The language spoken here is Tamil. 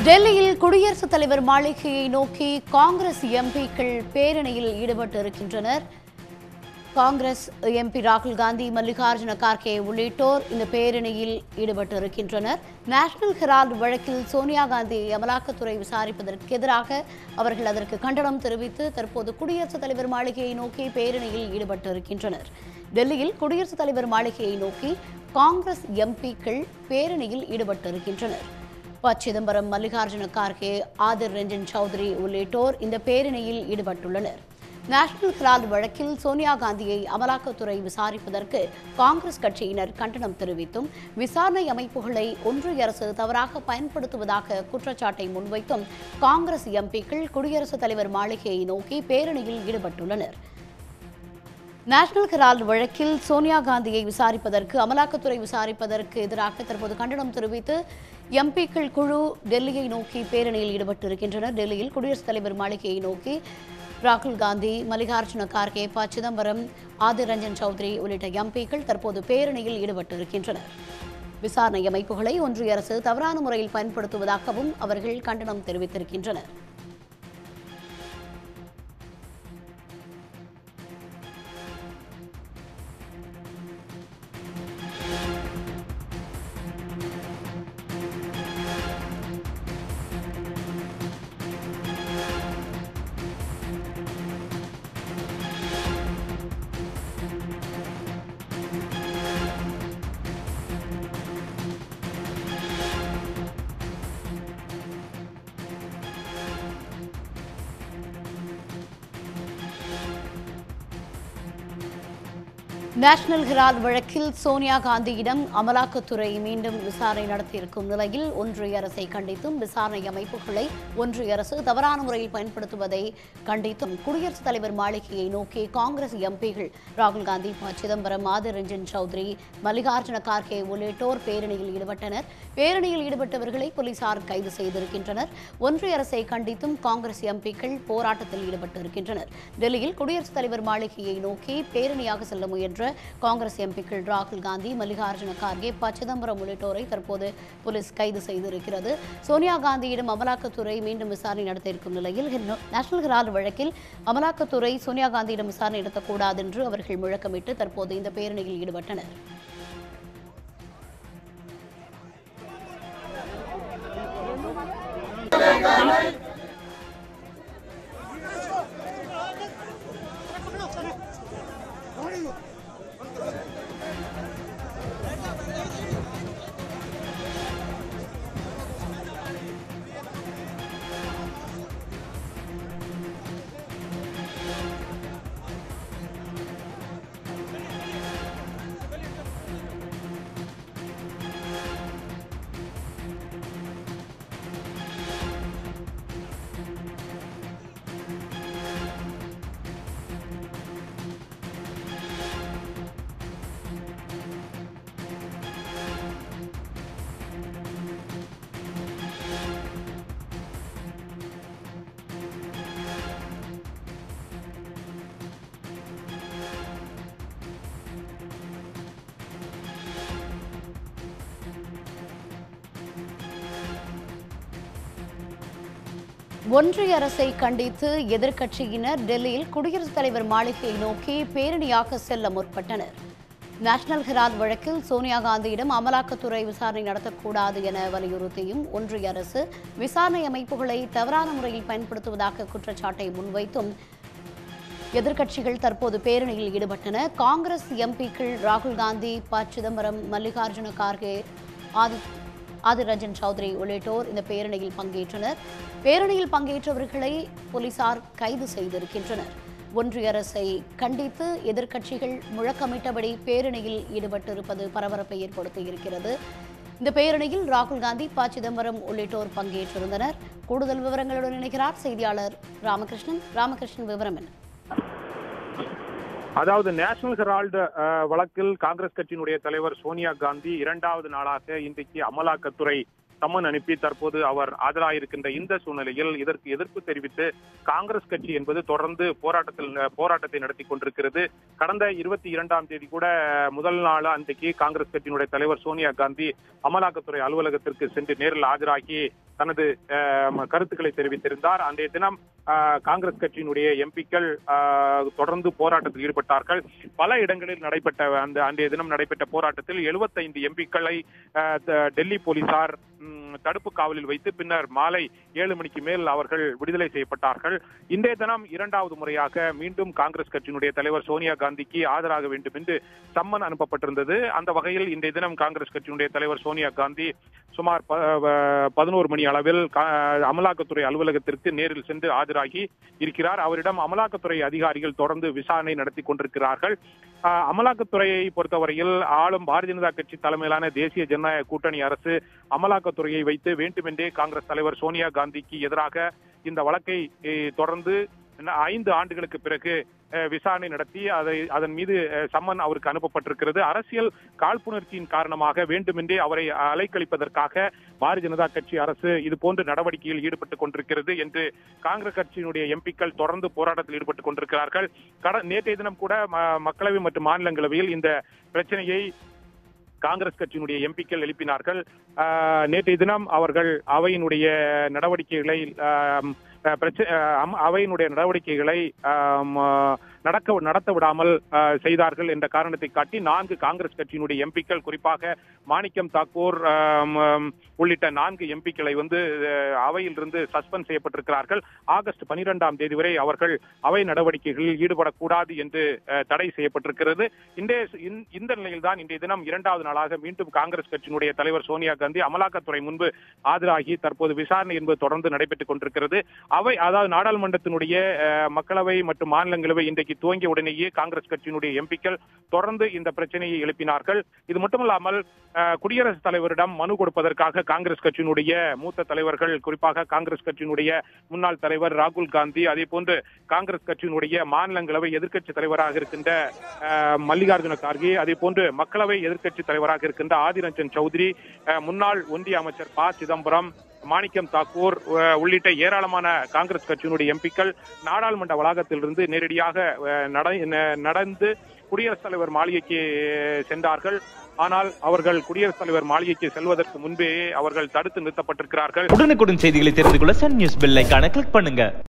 டெல்லியில் குடியரசுத் தலைவர் மாளிகையை நோக்கி காங்கிரஸ் எம்பிக்கள் பேரணியில் ஈடுபட்டு இருக்கின்றனர் காங்கிரஸ் எம்பி ராகுல் காந்தி மல்லிகார்ஜுன கார்கே உள்ளிட்டோர் இந்த பேரணியில் ஈடுபட்டு இருக்கின்றனர் நேஷனல் ஹெரால்டு வழக்கில் சோனியா காந்தி அமலாக்கத்துறை விசாரிப்பதற்கு எதிராக அவர்கள் அதற்கு கண்டனம் தெரிவித்து தற்போது குடியரசுத் தலைவர் மாளிகையை நோக்கி பேரணியில் ஈடுபட்டு இருக்கின்றனர் டெல்லியில் குடியரசுத் தலைவர் மாளிகையை நோக்கி காங்கிரஸ் எம்பிக்கள் பேரணியில் ஈடுபட்டு இருக்கின்றனர் ப சிதம்பரம் மல்லிகார்ஜுன கார்கே ஆதிர் ரஞ்சன் சௌத்ரி உள்ளிட்டோர் இந்த பேரணியில் ஈடுபட்டுள்ளனர் நேஷனல் ஹெரால்டு வழக்கில் சோனியா காந்தியை அமலாக்கத்துறை விசாரிப்பதற்கு காங்கிரஸ் கட்சியினர் கண்டனம் தெரிவித்தும் விசாரணை அமைப்புகளை ஒன்றிய அரசு தவறாக பயன்படுத்துவதாக குற்றச்சாட்டை முன்வைத்தும் காங்கிரஸ் எம்பிக்கள் குடியரசுத் தலைவர் மாளிகையை நோக்கி பேரணியில் ஈடுபட்டுள்ளனர் நேஷனல் ஹெரால்டு வழக்கில் சோனியா காந்தியை விசாரிப்பதற்கு அமலாக்கத்துறை விசாரிப்பதற்கு எதிராக தற்போது கண்டனம் தெரிவித்து எம்பிக்கள் குழு டெல்லியை நோக்கி பேரணியில் ஈடுபட்டிருக்கின்றனர் டெல்லியில் குடியரசுத் தலைவர் மாளிகையை நோக்கி ராகுல் காந்தி மல்லிகார்ஜுன கார்கே ப சிதம்பரம் ஆதிர் ரஞ்சன் சௌத்ரி உள்ளிட்ட எம்பிக்கள் தற்போது பேரணியில் ஈடுபட்டிருக்கின்றனர் விசாரணை அமைப்புகளை ஒன்றிய அரசு தவறான முறையில் பயன்படுத்துவதாகவும் அவர்கள் கண்டனம் தெரிவித்திருக்கின்றனர் நேஷனல் ஹெரால்டு வழக்கில் சோனியா காந்தியிடம் அமலாக்கத்துறை மீண்டும் விசாரணை நடத்தியிருக்கும் நிலையில் ஒன்றிய அரசை கண்டித்தும் விசாரணை அமைப்புகளை ஒன்றிய அரசு தவறான முறையில் பயன்படுத்துவதை கண்டித்தும் குடியரசுத் தலைவர் மாளிகையை நோக்கி காங்கிரஸ் எம்பிகள் ராகுல் காந்தி ப சிதம்பரம் ஆதிர் ரஞ்சன் சௌத்ரி மல்லிகார்ஜுன கார்கே உள்ளிட்டோர் பேரணியில் ஈடுபட்டனர் பேரணியில் ஈடுபட்டவர்களை போலீசார் கைது செய்திருக்கின்றனர் ஒன்றிய அரசை கண்டித்தும் காங்கிரஸ் எம்பிக்கள் போராட்டத்தில் ஈடுபட்டிருக்கின்றனர் டெல்லியில் குடியரசுத் தலைவர் மாளிகையை நோக்கி பேரணியாக செல்ல முயன்ற காங்கிரஸ் எம்பிக்கள் ராகுல் காந்தி மல்லிகார்ஜுன கார்கே ப சிதம்பரம் உள்ளிட்டோரை தற்போது போலீஸ் கைது செய்திருக்கிறது சோனியா காந்தியிடம் அமலாக்கத்துறை மீண்டும் விசாரணை நடத்த இருக்கும் நிலையில் ஹென்னோ- நேஷனல் ஹெரால்டு வழக்கில் அமலாக்கத்துறை சோனியா காந்தியிடம் விசாரணை நடத்தக்கூடாது என்று அவர்கள் முழக்கமிட்டு தற்போது இந்த பேரணியில் ஈடுபட்டனர் ஒன்றிய அரசை கண்டித்து எதிர்க்கட்சியினர் டெல்லியில் குடியரசுத் தலைவர் மாளிகையை நோக்கி பேரணியாக செல்ல முற்பட்டனர் நேஷனல் ஹெரால்டு வழக்கில் சோனியா காந்தியிடம் அமலாக்கத்துறை விசாரணை நடத்தக்கூடாது என வலியுறுத்தியும் ஒன்றிய அரசு விசாரணை அமைப்புகளை தவறான முறையில் பயன்படுத்துவதாக குற்றச்சாட்டை முன்வைத்தும் எதிர்க்கட்சிகள் தற்போது பேரணியில் ஈடுபட்டன காங்கிரஸ் எம்பிக்கள் ராகுல் காந்தி ப சிதம்பரம் மல்லிகார்ஜுன கார்கே ஆதி ஆதிர் ரஞ்சன் சௌத்ரி உள்ளிட்டோர் இந்த பேரணியில் பங்கேற்றனர் பேரணியில் பங்கேற்றவர்களை போலீசார் கைது செய்திருக்கின்றனர் ஒன்றிய அரசை கண்டித்து எதிர்க்கட்சிகள் முழக்கமிட்டபடி பேரணியில் ஈடுபட்டிருப்பது பரபரப்பை ஏற்படுத்தியிருக்கிறது இந்த பேரணியில் ராகுல் காந்தி ப சிதம்பரம் உள்ளிட்டோர் பங்கேற்றிருந்தனர் கூடுதல் விவரங்களுடன் இணைகிறார் செய்தியாளர் ராமகிருஷ்ணன் ராமகிருஷ்ணன் விவரம் என்ன அதாவது நேஷனல் ஹெரால்டு அஹ், வழக்கில் காங்கிரஸ் கட்சியினுடைய தலைவர் சோனியா காந்தி இரண்டாவது நாளாக இன்றைக்கு அமலாக்கத்துறை சம்மன் அனுப்பி தற்போது அவர் ஆஜராயிருக்கின்ற இந்த சூழ்நிலையில் இதற்கு எதிர்ப்பு தெரிவித்து காங்கிரஸ் கட்சி என்பது தொடர்ந்து போராட்டத்தில் போராட்டத்தை நடத்தி கொண்டிருக்கிறது கடந்த இருபத்தி இரண்டாம் தேதி கூட முதல் நாள் அன்றைக்கு காங்கிரஸ் கட்சியினுடைய தலைவர் சோனியா காந்தி அமலாக்கத்துறை அலுவலகத்திற்கு சென்று நேரில் ஆஜராகி தனது அஹ், கருத்துக்களை தெரிவித்திருந்தார் அன்றைய தினம் அஹ், காங்கிரஸ் கட்சியினுடைய எம்பிக்கள் தொடர்ந்து போராட்டத்தில் ஈடுபட்டார்கள் பல இடங்களில் நடைபெற்ற அந்த அன்றைய தினம் நடைபெற்ற போராட்டத்தில் 75 எம்பிக்களை அஹ், த- டெல்லி போலீசார் ம், தடுப்பு காவலில் வைத்து பின்னர் மாலை ஏழு மணிக்கு மேல் அவர்கள் விடுதலை செய்யப்பட்டார்கள் இன்றைய தினம் இரண்டாவது முறையாக மீண்டும் காங்கிரஸ் கட்சியினுடைய தலைவர் சோனியா காந்திக்கு ஆஜராக வேண்டும் என்று சம்மன் அனுப்பப்பட்டிருந்தது அந்த வகையில் இன்றைய தினம் காங்கிரஸ் கட்சியினுடைய தலைவர் சோனியா காந்தி சுமார் ப- வ- பதினோரு மணி அளவில் கா- அமலாக்கத்துறை அலுவலகத்திற்கு நேரில் சென்று ஆஜராகி இருக்கிறார் அவரிடம் அமலாக்கத்துறை அதிகாரிகள் தொடர்ந்து விசாரணை நடத்தி கொண்டிருக்கிறார்கள் ஆஹ், அமலாக்கத்துறையை பொறுத்தவரையில் ஆளும் பாரதிய ஜனதா கட்சி தலைமையிலான தேசிய ஜனநாயக கூட்டணி அரசு அமலாக்கத்துறையை வைத்து வேண்டுமென்றே காங்கிரஸ் தலைவர் சோனியா காந்திக்கு எதிராக இந்த வழக்கை eh, தொடர்ந்து இன்னும் ஐந்து ஆண்டுகளுக்கு பிறகு அஹ், விசாரணை நடத்தி அதை அதன் மீது அஹ், சம்மன் அவருக்கு அனுப்பப்பட்டிருக்கிறது அரசியல் காழ்ப்புணர்ச்சியின் காரணமாக வேண்டுமென்றே அவரை அலைக்கழிப்பதற்காக பாரதிய ஜனதா கட்சி அரசு இது போன்ற நடவடிக்கையில் ஈடுபட்டுக் கொண்டிருக்கிறது என்று காங்கிரஸ் கட்சியினுடைய எம்பிக்கள் தொடர்ந்து போராட்டத்தில் ஈடுபட்டுக் கொண்டிருக்கிறார்கள் கட நேற்றைய தினம் கூட ம- மக்களவை மற்றும் மாநிலங்களவையில் இந்த பிரச்சனையை காங்கிரஸ் கட்சியினுடைய எம்பிக்கள் எழுப்பினார்கள் ஆஹ், நேற்றைய தினம் அவர்கள் அவையினுடைய நடவடிக்கைகளை ஆம், அஹ், பிரச்ச- அஹ், அம்- அவையினுடைய நடவடிக்கைகளை ஆம், ஆஹ், நடக்க நடத்த விடாமல் ஆஹ், செய்தார்கள் என்ற காரணத்தை காட்டி நான்கு காங்கிரஸ் கட்சியினுடைய எம்பிக்கள் குறிப்பாக மாணிக்கம் தாக்கூர் ஆம், ஆம், உள்ளிட்ட நான்கு எம்பிக்களை வந்து அஹ், அவையிலிருந்து சஸ்பெண்ட் செய்யப்பட்டிருக்கிறார்கள் ஆகஸ்ட் பனிரெண்டாம் தேதி வரை அவர்கள் அவை நடவடிக்கைகளில் ஈடுபடக்கூடாது என்று அஹ், தடை செய்யப்பட்டிருக்கிறது இன்றைய இந்த- இந்த நிலையில்தான் இன்றைய தினம் இரண்டாவது நாளாக மீண்டும் காங்கிரஸ் கட்சியினுடைய தலைவர் சோனியா காந்தி அமலாக்கத்துறை முன்பு ஆஜராகி தற்போது விசாரணை என்பது தொடர்ந்து நடைபெற்றுக் கொண்டிருக்கிறது அவை அதாவது நாடாளுமன்றத்தினுடைய அஹ், மக்களவை மற்றும் மாநிலங்களவை இன்றைக்கு துவங்கிய உடனேயே காங்கிரஸ் கட்சியினுடைய எம்பிக்கள் தொடர்ந்து இந்த பிரச்சனையை எழுப்பினார்கள் இது மட்டுமல்லாமல் அஹ், குடியரசுத் தலைவரிடம் மனு கொடுப்பதற்காக காங்கிரஸ் கட்சியினுடைய மூத்த தலைவர்கள் குறிப்பாக காங்கிரஸ் கட்சியினுடைய முன்னாள் தலைவர் ராகுல் காந்தி அதே போன்று காங்கிரஸ் கட்சியினுடைய மாநிலங்களவை எதிர்க்கட்சி தலைவராக இருக்கின்ற அஹ், மல்லிகார்ஜுன கார்கே அதே போன்று மக்களவை எதிர்க்கட்சி தலைவராக இருக்கின்ற ஆதிரஞ்சன் சௌத்ரி அஹ், முன்னாள் ஒன்றிய அமைச்சர் ப சிதம்பரம் மாணிக்கம் தாக்கூர் அஹ், உள்ளிட்ட ஏராளமான காங்கிரஸ் கட்சியினுடைய எம்பிக்கள் நாடாளுமன்ற வளாகத்திலிருந்து நேரடியாக அஹ், நட- ந- நடந்து குடியரசுத் தலைவர் மாளிகைக்கு சென்றார்கள் ஆனால் அவர்கள் குடியரசுத் தலைவர் மாளிகைக்கு செல்வதற்கு முன்பே அவர்கள் தடுத்து நிறுத்தப்பட்டிருக்கிறார்கள் உடனுக்குடன் செய்திகளை தெரிந்து கொள்ள சன் நியூஸ் பெல் ஐகானை கிளிக் பண்ணுங்க